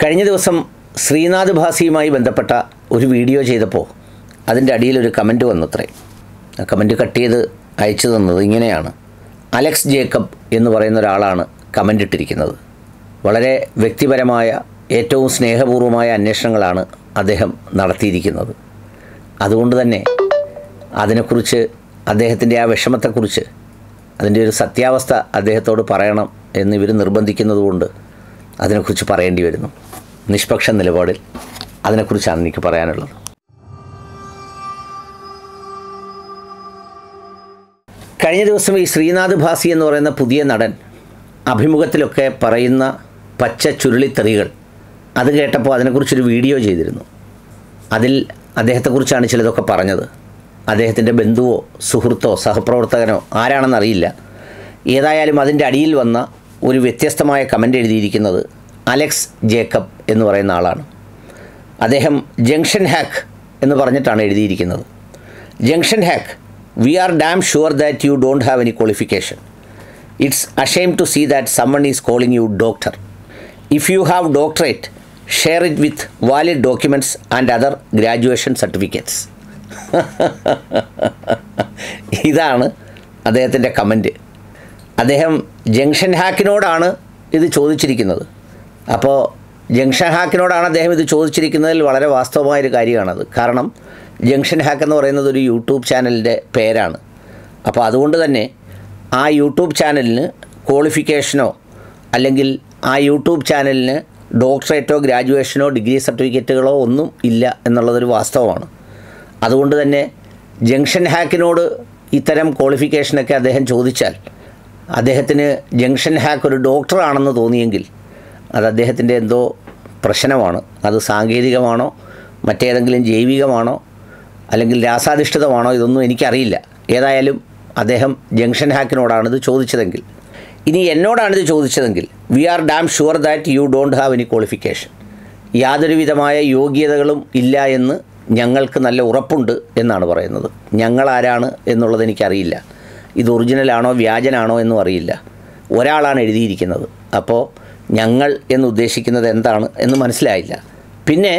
കഴിഞ്ഞ ദിവസം ശ്രീനാഥ് ഭാസിയുമായി ബന്ധപ്പെട്ട ഒരു വീഡിയോ ചെയ്തപ്പോൾ അതിൻ്റെ അടിയിൽ ഒരു കമൻറ്റ് വന്നത്രേ ആ കമൻറ്റ് കട്ട് ചെയ്ത് അയച്ചു തന്നത് ഇങ്ങനെയാണ് അലക്സ് ജേക്കബ് എന്ന് പറയുന്ന ഒരാളാണ് കമൻ്റ് ഇട്ടിരിക്കുന്നത് വളരെ വ്യക്തിപരമായ ഏറ്റവും സ്നേഹപൂർവമായ അന്വേഷണങ്ങളാണ് അദ്ദേഹം നടത്തിയിരിക്കുന്നത് അതുകൊണ്ട് തന്നെ അതിനെക്കുറിച്ച് അദ്ദേഹത്തിൻ്റെ ആ വിഷമത്തെക്കുറിച്ച് അതിൻ്റെ ഒരു സത്യാവസ്ഥ അദ്ദേഹത്തോട് പറയണം എന്ന് ഇവർ നിർബന്ധിക്കുന്നതുകൊണ്ട് അതിനെക്കുറിച്ച് പറയേണ്ടി വരുന്നു നിഷ്പക്ഷ നിലപാടിൽ അതിനെക്കുറിച്ചാണ് എനിക്ക് പറയാനുള്ളത് കഴിഞ്ഞ ദിവസം ഈ ശ്രീനാഥ് ഭാസി എന്ന് പറയുന്ന പുതിയ നടൻ അഭിമുഖത്തിലൊക്കെ പറയുന്ന പച്ച ചുരുളിത്തെറികൾ അത് കേട്ടപ്പോൾ അതിനെക്കുറിച്ചൊരു വീഡിയോ ചെയ്തിരുന്നു അതിൽ അദ്ദേഹത്തെക്കുറിച്ചാണ് ചിലതൊക്കെ പറഞ്ഞത് അദ്ദേഹത്തിൻ്റെ ബന്ധുവോ സുഹൃത്തോ സഹപ്രവർത്തകനോ ആരാണെന്നറിയില്ല ഏതായാലും അതിൻ്റെ അടിയിൽ വന്ന ഒരു വ്യത്യസ്തമായ കമൻ്റ് എഴുതിയിരിക്കുന്നത് അലക്സ് ജേക്കബ് എന്ന് പറയുന്ന ആളാണ് അദ്ദേഹം ജംഗ്ഷൻ ഹാക്ക് എന്ന് പറഞ്ഞിട്ടാണ് എഴുതിയിരിക്കുന്നത് junction hack we are damn sure that you don't have any qualification it's a shame to see that someone is calling you doctor if you have doctorate share it with valid documents and other graduation certificates ഇതാണ് അദ്ദേഹത്തിൻ്റെ comment അദ്ദേഹം junction ഹാക്കിനോടാണ് ഇത് ചോദിച്ചിരിക്കുന്നത് അപ്പോൾ junction ഹാക്കിനോടാണ് അദ്ദേഹം ഇത് ചോദിച്ചിരിക്കുന്നതിൽ വളരെ വാസ്തവമായൊരു കാര്യമാണത് കാരണം ജംഗ്ഷൻ ഹാക്ക് എന്ന് പറയുന്നത് ഒരു യൂട്യൂബ് ചാനലിൻ്റെ പേരാണ് അപ്പോൾ അതുകൊണ്ട് തന്നെ ആ യൂട്യൂബ് ചാനലിന് ക്വാളിഫിക്കേഷനോ അല്ലെങ്കിൽ ആ യൂട്യൂബ് ചാനലിന് ഡോക്ടറേറ്റോ ഗ്രാജുവേഷനോ ഡിഗ്രി സർട്ടിഫിക്കറ്റുകളോ ഒന്നും ഇല്ല എന്നുള്ളതൊരു വാസ്തവമാണ് അതുകൊണ്ട് തന്നെ ജംഗ്ഷൻ ഹാക്കിനോട് ഇത്തരം ക്വാളിഫിക്കേഷനൊക്കെ അദ്ദേഹം ചോദിച്ചാൽ അദ്ദേഹത്തിന് ജംഗ്ഷൻ ഹാക്ക് ഒരു ഡോക്ടറാണെന്ന് തോന്നിയെങ്കിൽ അത് അദ്ദേഹത്തിൻ്റെ എന്തോ പ്രശ്നമാണ് അത് സാങ്കേതികമാണോ മറ്റേതെങ്കിലും ജൈവികമാണോ അല്ലെങ്കിൽ രാസാധിഷ്ഠിതമാണോ ഇതൊന്നും എനിക്കറിയില്ല ഏതായാലും അദ്ദേഹം ജംഗ്ഷൻ ഹാക്കിനോടാണ് ഇത് ചോദിച്ചതെങ്കിൽ ഇനി എന്നോടാണിത് ചോദിച്ചതെങ്കിൽ we are damn sure that you don't have any qualification യാതൊരു വിധമായ യോഗ്യതകളും ഇല്ല എന്ന് ഞങ്ങൾക്ക് നല്ല ഉറപ്പുണ്ട് എന്നാണ് പറയുന്നത് ഞങ്ങൾ ആരാണ് എന്നുള്ളത് എനിക്കറിയില്ല ഇത് ഒറിജിനലാണോ വ്യാജനാണോ എന്നും അറിയില്ല ഒരാളാണ് എഴുതിയിരിക്കുന്നത് അപ്പോൾ ഞങ്ങൾ എന്ന് ഉദ്ദേശിക്കുന്നത് എന്താണ് എന്ന് മനസ്സിലായില്ല പിന്നെ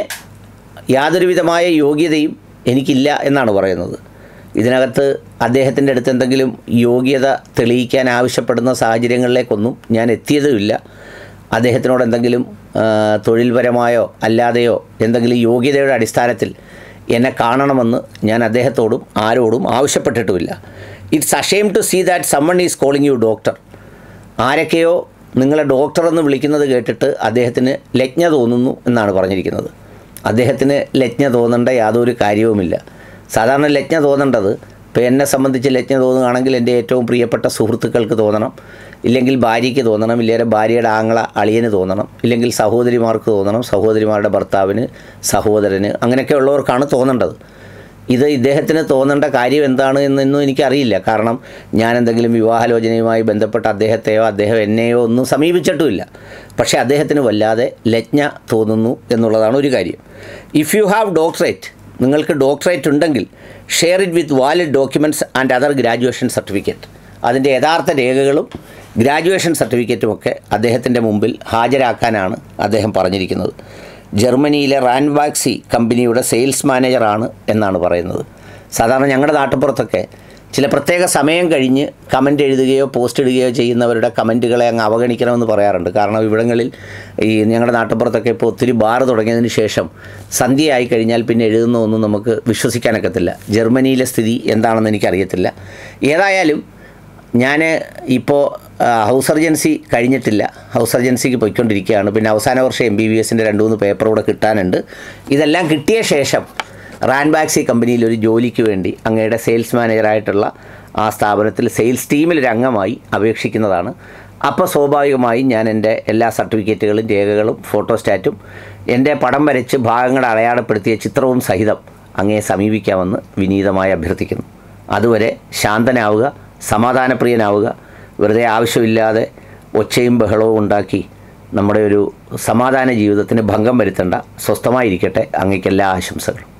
യാതൊരു വിധമായ യോഗ്യതയും എനിക്കില്ല എന്നാണ് പറയുന്നത് ഇതിനകത്ത് അദ്ദേഹത്തിൻ്റെ അടുത്ത് എന്തെങ്കിലും യോഗ്യത തെളിയിക്കാൻ ആവശ്യപ്പെടുന്ന സാഹചര്യങ്ങളിലേക്കൊന്നും ഞാൻ എത്തിയതുമില്ല അദ്ദേഹത്തിനോട് എന്തെങ്കിലും ആ, തൊഴിൽപരമായോ അല്ലാതെയോ എന്തെങ്കിലും യോഗ്യതയുടെ അടിസ്ഥാനത്തിൽ എന്നെ കാണണമെന്ന് ഞാൻ അദ്ദേഹത്തോടും ആരോടും ആവശ്യപ്പെട്ടിട്ടുമില്ല it's a shame to see that someone is calling you doctor ആരൊക്കെയോ നിങ്ങളെ ഡോക്ടർ എന്ന് വിളിക്കുന്നത് കേട്ടിട്ട് അദ്ദേഹത്തിന് ലജ്ഞ തോന്നുന്നു എന്നാണ് പറഞ്ഞിരിക്കുന്നത് അദ്ദേഹത്തിന് ലജ്ഞ തോന്നേണ്ട യാതൊരു കാര്യവുമില്ല സാധാരണ ലജ്ഞ തോന്നേണ്ടത് ഇപ്പോൾ എന്നെ സംബന്ധിച്ച് ലജ്ഞ തോന്നുകയാണെങ്കിൽ എൻ്റെ ഏറ്റവും പ്രിയപ്പെട്ട സുഹൃത്തുക്കൾക്ക് തോന്നണം ഇല്ലെങ്കിൽ ഭാര്യയ്ക്ക് തോന്നണം ഇല്ലെങ്കിൽ ഭാര്യയുടെ ആങ്ങള അളിയന് തോന്നണം ഇല്ലെങ്കിൽ സഹോദരിമാർക്ക് തോന്നണം സഹോദരിമാരുടെ ഭർത്താവിന് സഹോദരന് അങ്ങനെയൊക്കെ ഉള്ളവർക്കാണ് തോന്നേണ്ടത് ഇത് ഇദ്ദേഹത്തിന് തോന്നേണ്ട കാര്യം എന്താണ് എന്നൊന്നും എനിക്കറിയില്ല കാരണം ഞാൻ എന്തെങ്കിലും വിവാഹാലോചനയുമായി ബന്ധപ്പെട്ട അദ്ദേഹത്തെയോ അദ്ദേഹം എന്നെയോ ഒന്നും സമീപിച്ചിട്ടുമില്ല പക്ഷേ അദ്ദേഹത്തിന് വല്ലാതെ ലജ്ഞ തോന്നുന്നു എന്നുള്ളതാണ് ഒരു കാര്യം ഇഫ് യു ഹാവ് ഡോക്ടറേറ്റ് നിങ്ങൾക്ക് ഡോക്ടറേറ്റ് ഉണ്ടെങ്കിൽ share it with valid documents and other graduation certificate അതിൻ്റെ യഥാർത്ഥ രേഖകളും ഗ്രാജുവേഷൻ സർട്ടിഫിക്കറ്റും ഒക്കെ അദ്ദേഹത്തിൻ്റെ മുമ്പിൽ ഹാജരാക്കാനാണ് അദ്ദേഹം പറഞ്ഞിരിക്കുന്നത് ജർമ്മനിയിലെ റാൻവാക്സി കമ്പനിയുടെ സെയിൽസ് മാനേജറാണ് എന്നാണ് പറയുന്നത് സാധാരണ ഞങ്ങളുടെ നാട്ടുപുറത്തൊക്കെ ചില പ്രത്യേക സമയം കഴിഞ്ഞ് കമൻ്റ് എഴുതുകയോ പോസ്റ്റ് ഇടുകയോ ചെയ്യുന്നവരുടെ കമൻറ്റുകളെ അങ്ങ് അവഗണിക്കണമെന്ന് പറയാറുണ്ട് കാരണം ഇവിടങ്ങളിൽ ഈ ഞങ്ങളുടെ നാട്ടുപുറത്തൊക്കെ ഇപ്പോൾ ഒത്തിരി ബാർ തുടങ്ങിയതിന് ശേഷം സന്ധ്യയായി കഴിഞ്ഞാൽ പിന്നെ എഴുതുന്നതൊന്നും നമുക്ക് വിശ്വസിക്കാനൊക്കത്തില്ല ജർമ്മനിയിലെ സ്ഥിതി എന്താണെന്ന് എനിക്കറിയത്തില്ല ഏതായാലും ഞാൻ ഇപ്പോൾ ഹൗസ് സർജൻസി കഴിഞ്ഞിട്ടില്ല ഹൗസ് സർജൻസിക്ക് പോയിക്കൊണ്ടിരിക്കുകയാണ് പിന്നെ അവസാന വർഷം എം ബി ബി എസിൻ്റെ രണ്ട് മൂന്ന് പേപ്പർ കൂടെ കിട്ടാനുണ്ട് ഇതെല്ലാം കിട്ടിയ ശേഷം റാൻബാക്സി കമ്പനിയിൽ ഒരു ജോലിക്ക് വേണ്ടി അങ്ങയുടെ സെയിൽസ് മാനേജറായിട്ടുള്ള ആ സ്ഥാപനത്തിൽ സെയിൽസ് ടീമിൽ ഒരു അംഗമായി അപേക്ഷിക്കുന്നതാണ് അപ്പോൾ സ്വാഭാവികമായും ഞാൻ എൻ്റെ എല്ലാ സർട്ടിഫിക്കറ്റുകളും രേഖകളും ഫോട്ടോസ്റ്റാറ്റും എൻ്റെ പടം വരച്ച് ഭാഗങ്ങൾ അടയാളപ്പെടുത്തിയ ചിത്രവും സഹിതം അങ്ങയെ സമീപിക്കാമെന്ന് വിനീതമായി അഭ്യർത്ഥിക്കുന്നു അതുവരെ ശാന്തനാവുക സമാധാനപ്രിയനാവുക വെറുതെ ആവശ്യമില്ലാതെ ഒച്ചയും ബഹളവും ഉണ്ടാക്കി നമ്മുടെ ഒരു സമാധാന ജീവിതത്തിന് ഭംഗം വരുത്തേണ്ട സ്വസ്ഥമായിരിക്കട്ടെ അങ്ങേക്കെല്ലാ ആശംസകളും